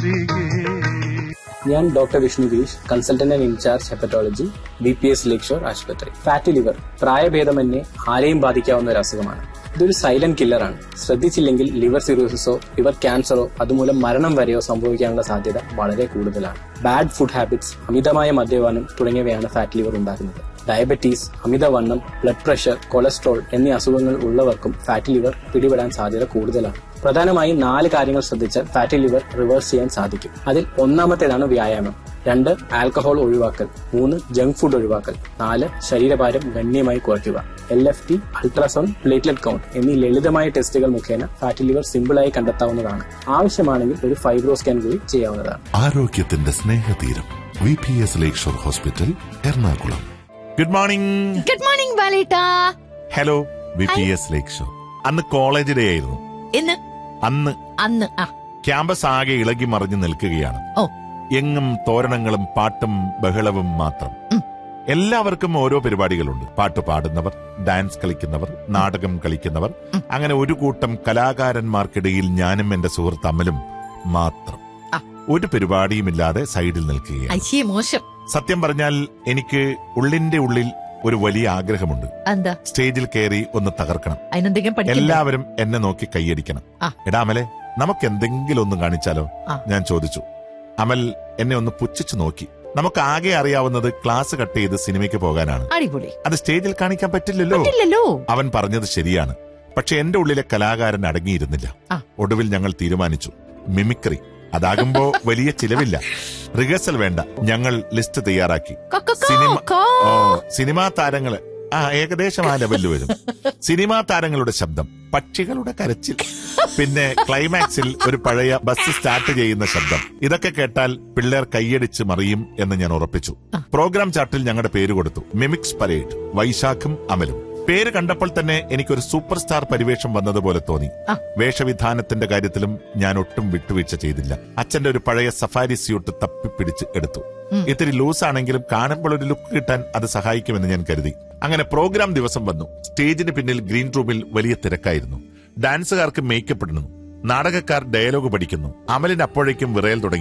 തിരികെ ഞാൻ doctor Vishnu Girish consultant and incharge hepatology B P S Lakeshore ആശുപത്രി ഫാറ്റി ലിവർ പ്രായഭേദമന്യേ ആരെയും ബാധിക്കാവുന്ന ഒരു അസുഖമാണ് ഇതൊരു സൈലന്റ് കില്ലറാണ് ശ്രദ്ധിച്ചില്ലെങ്കിൽ ലിവർ സിറോസിസോ ലിവർ ക്യാൻസറോ അതുമൂലം മരണം വരെയോ സംഭവിക്കാനുള്ള സാധ്യത വളരെ കൂടുതലാണ് ബാഡ് ഫുഡ് ഹാബിറ്റ്സ് അമിതമായ മദ്യപാനം തുടങ്ങിയവയാണ് ഫാറ്റ് ലിവർ ഉണ്ടാക്കുന്നത് ഡയബറ്റീസ് അമിതവണ്ണം ബ്ലഡ് പ്രഷർ കൊളസ്ട്രോൾ എന്നീ അസുഖങ്ങൾ ഉള്ളവർക്കും ഫാറ്റി ലിവർ പിടിപെടാൻ സാധ്യത കൂടുതലാണ് പ്രധാനമായും നാല് കാര്യങ്ങൾ ശ്രദ്ധിച്ചാൽ ഫാറ്റി ലിവർ റിവേഴ്സ് ചെയ്യാൻ സാധിക്കും അതിൽ ഒന്നാമത്തേതാണ് വ്യായാമം രണ്ട് ആൽക്കഹോൾ ഒഴിവാക്കൽ മൂന്ന് ജങ്ക് ഫുഡ് ഒഴിവാക്കൽ നാല് ശരീരഭാരം ഗണ്യമായി കുറയ്ക്കുക L F T ultrasound platelet count എന്നീ ലളിതമായ ടെസ്റ്റുകൾ മുഖേന ഫാറ്റി ലിവർ സിമ്പിളായി കണ്ടെത്താവുന്നതാണ് ആവശ്യമാണെങ്കിൽ ഒരു ഫൈബ്രോ സ്കാൻ കൂടി ചെയ്യാവുന്നതാണ് ആരോഗ്യത്തിന്റെ സ്നേഹതീരം V P S Lakeshore hospital Ernakulam good morning good morning ബാലേട്ടാ hello V P S Lakeshore അന്ന് കോളേജ് ഡേ ആയിരുന്നു ഇന്ന് അന്ന് അന്ന് ആ ക്യാമ്പസ് ആകെ ഇളകി മറിഞ്ഞു നിൽക്കുകയാണ് ഓ എങ്ങും തോരണങ്ങളും പാട്ടും ബഹളവും മാത്രം ഉം. എല്ലാവർക്കും ഓരോ പരിപാടികളുണ്ട് പാട്ട് പാടുന്നവർ ഡാൻസ് കളിക്കുന്നവർ നാടകം കളിക്കുന്നവർ അങ്ങനെ ഒരു കൂട്ടം കലാകാരന്മാർക്കിടയിൽ ഞാനും എന്റെ സുഹൃത്ത് അമലും മാത്രം ആ. ഒരു പരിപാടിയുമില്ലാതെ സൈഡിൽ നിൽക്കുകയാണ് അയ്യേ മോശം സത്യം പറഞ്ഞാൽ എനിക്ക് ഉള്ളിന്റെ ഉള്ളിൽ ഒരു വലിയ ആഗ്രഹമുണ്ട് എന്താ സ്റ്റേജിൽ കയറി ഒന്ന് തകർക്കണം അതിനെന്തെങ്കിലും പഠിക്കണ്ടേ എല്ലാവരും എന്നെ നോക്കി കൈയടിക്കണം ആ. എടാ അമലെ നമുക്ക് എന്തെങ്കിലും ഒന്ന് കാണിച്ചാലോ ആ. ഞാൻ ചോദിച്ചു അമൽ എന്നെ ഒന്ന് പുച്ഛിച്ചു നോക്കി നമുക്ക് ആകെ അറിയാവുന്നത് ക്ലാസ് കട്ട് ചെയ്ത് സിനിമയ്ക്ക് പോകാനാണ് അടിപൊളി അത് സ്റ്റേജിൽ കാണിക്കാൻ പറ്റില്ലല്ലോ ഇല്ലല്ലോ അവൻ പറഞ്ഞത് ശരിയാണ് പക്ഷെ എന്റെ ഉള്ളിലെ കലാകാരൻ അടങ്ങിയിരുന്നില്ല ആ. ഒടുവിൽ ഞങ്ങൾ തീരുമാനിച്ചു മിമിക്രി അതാകുമ്പോ വലിയ ചിലവില്ല റിഹേഴ്സൽ വേണ്ട ഞങ്ങൾ ലിസ്റ്റ് തയ്യാറാക്കി കൊക്കക്കോ, സിനിമ കോ. ഓ സിനിമാ താരങ്ങള് ആ ഏകദേശം ആ ലെവലിൽ വരും സിനിമാ താരങ്ങളുടെ ശബ്ദം പക്ഷികളുടെ കരച്ചിൽ പിന്നെ ക്ലൈമാക്സിൽ ഒരു പഴയ ബസ് സ്റ്റാർട്ട് ചെയ്യുന്ന ശബ്ദം ഇതൊക്കെ കേട്ടാൽ പിള്ളേർ കൈയടിച്ച് മറിയും എന്ന് ഞാൻ ഉറപ്പിച്ചു പ്രോഗ്രാം ചാർട്ടിൽ ഞങ്ങളുടെ പേര് കൊടുത്തു മിമിക്സ് പരേഡ് വൈശാഖും അമലും പേര് കണ്ടപ്പോൾ തന്നെ എനിക്കൊരു സൂപ്പർ സ്റ്റാർ പരിവേഷം വന്നതുപോലെ തോന്നി ആ. വേഷവിധാനത്തിന്റെ കാര്യത്തിലും ഞാൻ ഒട്ടും വിട്ടുവീഴ്ച ചെയ്തില്ല അച്ഛന്റെ ഒരു പഴയ സഫാരി സ്യൂട്ട് തപ്പിപ്പിടിച്ച് എടുത്തു ഇത്തിരി ലൂസ് ആണെങ്കിലും കാണുമ്പോൾ ഒരു ലുക്ക് കിട്ടാൻ അത് സഹായിക്കുമെന്ന് ഞാൻ കരുതി അങ്ങനെ പ്രോഗ്രാം ദിവസം വന്നു സ്റ്റേജിന് പിന്നിൽ ഗ്രീൻ റൂമിൽ വലിയ തിരക്കായിരുന്നു ഡാൻസുകാർക്ക് മേക്കപ്പ് ഇടുന്നു നാടകക്കാർ ഡയലോഗ് പഠിക്കുന്നു അമലിന് അപ്പോഴേക്കും വിറയൽ തുടങ്ങി